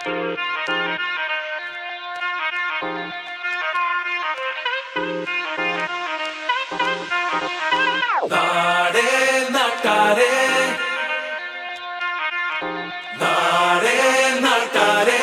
നാടേ നാട്ടാരേ നാടേ നാട്ടാരേ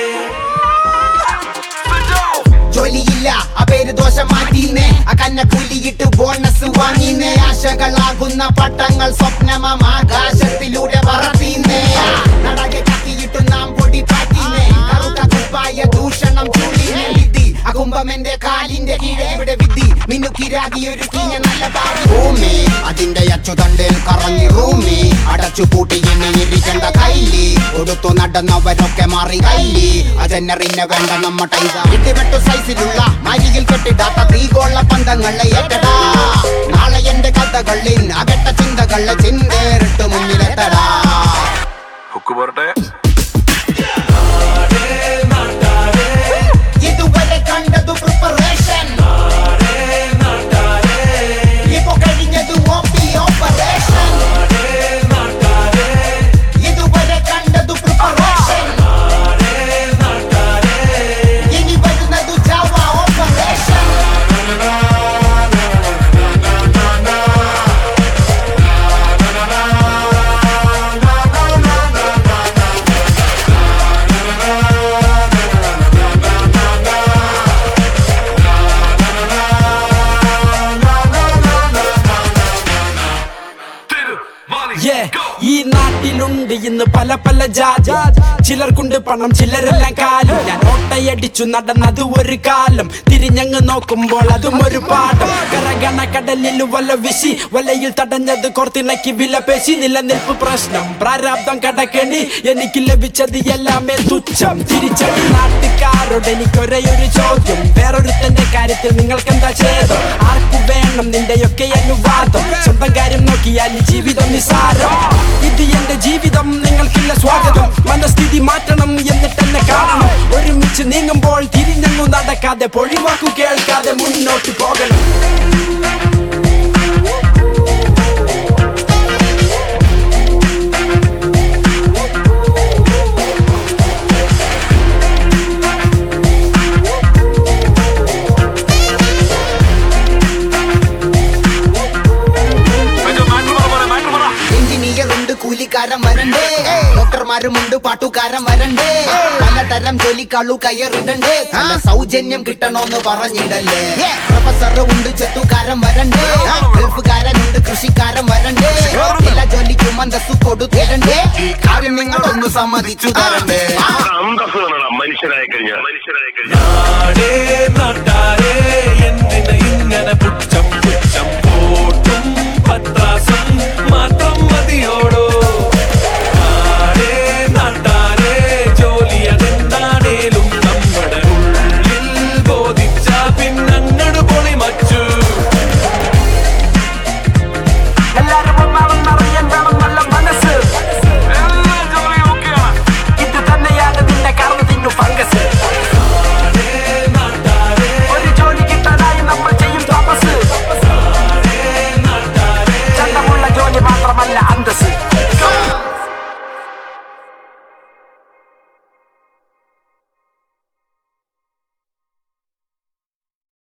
ജോലിയില്ല ആ പേര് ദോഷം മാറ്റിന്നേ ആ കന്ന കൂലിയിട്ട് ബോണസ് വാങ്ങിന്നേ ആശകളാകുന്ന പട്ടങ്ങൾ സ്വപ്നമം ആകാശത്തിലൂടെ പറത്തിന്നേ നടകെ കത്തിയിട്ട് നാം പൊടി പാറ്റിന്നേ കറുത്ത കുപ്പായ ദൂഷണം ചൂടിനെ വിധി ആ കുംഭമെന്റെ കാലിന്റെ കീഴെ ഇവിടെ വിധി മിനുക്കിരാകി ഒരു കീഞ്ഞ നല്ല ഭാവി ഭൂമി അതിന്റെ അച്ചുതണ്ടിൽ കറങ്ങി റൂമി അടച്ചു പൂട്ടി എന്നെ ഇരിക്കേണ്ട കൈലി കൊടുത്തു നടന്നവരൊക്കെ മാറി കൈലി അജന്നറിനെ വേണ്ട നമ്മ ടൈസ ഇട്ടുവെട്ടു സൈസിലുള്ള മരിയിൽ കെട്ടിടാത്ത തീകോള പന്തങ്ങളെ ഏറ്റടാ നാളെ എന്റെ കഥകളിൽ അകട്ട ചിന്തകളെ ചിന്തേറിട്ട് മുന്നിലെത്തടാ ഹുക്ക് പോരട്ടെ നാടേ നാട്ടാരേ ഇതുവരെ കണ്ടതു പ്രിപ്പറേഷൻ നാടേ നാട്ടാരേ ഇപ്പൊ കഴിഞ്ഞതു ഓപ്പി ഓപ്പറേഷൻ നാടേ നാട്ടാരേ ഇതുവരെ കണ്ടതു പ്രിപ്പറേഷൻ നാടേ നാട്ടാരേ ഇനി വരുന്നതു ജാവ ഓപ്പറേഷൻ Yeah, ഈ നാട്ടിലുണ്ട് ഇന്ന് പല പല ജാതി ചിലർക്കുണ്ട് പണം ചിലരെല്ലാം കാലും ഞാൻ ഓട്ടയടിച്ചു നടന്നത് ഒരു കാലം തിരിഞ്ഞങ്ങ് നോക്കുമ്പോൾ അതും ഒരു പാഠം കരകണ കടലിൽ വല വിശി വലയിൽ തടഞ്ഞത് കോർത്തിണക്കി വില പേശി നിലനിൽപ്പ് പ്രശ്നം പ്രാരാബ്ദം കടക്കണി എനിക്ക് ലഭിച്ചത് എല്ലാമേ തുച്ഛം തിരിച്ചടി നാട്ടുകാരോട് എനിക്കൊരേ ഒരു ചോദ്യം വേറൊരുത്തന്റെ കാര്യത്തിൽ നിങ്ങൾക്കെന്താ ഛേദം ആർക്കു വേണം നിന്റെയൊക്കെ അനുവാദം സ്വന്തം കാര്യം നോക്കിയാൽ ഈ ജീവിതം നിസാരം ഇത് എന്റെ ജീവിതം നിങ്ങൾക്കില്ല സ്വാഗതം മനസ്ഥിതി മാറ്റണം എന്നിട്ട് എന്നെ കാണണം ഒരുമിച്ച് നീങ്ങുമ്പോൾ തിരിഞ്ഞങ്ങു നടക്കാതെ പൊഴിവാക്കു കേൾക്കാതെ മുന്നോട്ട് പോകണം മാറ്റർ പറ മാറ്റർ പറ എഞ്ചിനീയർ ഉണ്ട് കൂലിക്കാരൻ വരണ്ടേ ഡോക്ടർമാരുമുണ്ട് പാട്ടുകാരൻ വരണ്ടേ പലതരം ജോലിക്കാളു കയറിടണ്ടേ നല്ല സൗജന്യം കിട്ടണോന്ന് പറഞ്ഞിടല്ലേ പ്രൊഫസർ ഉണ്ട് ചെത്തുകാരൻ വരണ്ടേ ഗൾഫുകാരനുണ്ട് കൃഷിക്കാരൻ വരണ്ടേ എല്ലാ ജോലിക്കും അന്തസ്സു കൊടുത്തിരണ്ടേ ഈ കാര്യം നിങ്ങളൊന്ന് സമ്മതിച്ചു തരണ്ടേ അന്തസ് വേണം മനുഷ്യനായി കഴിഞ്ഞാൽ മനുഷ്യനായി കഴിഞ്ഞാൽ നാടേ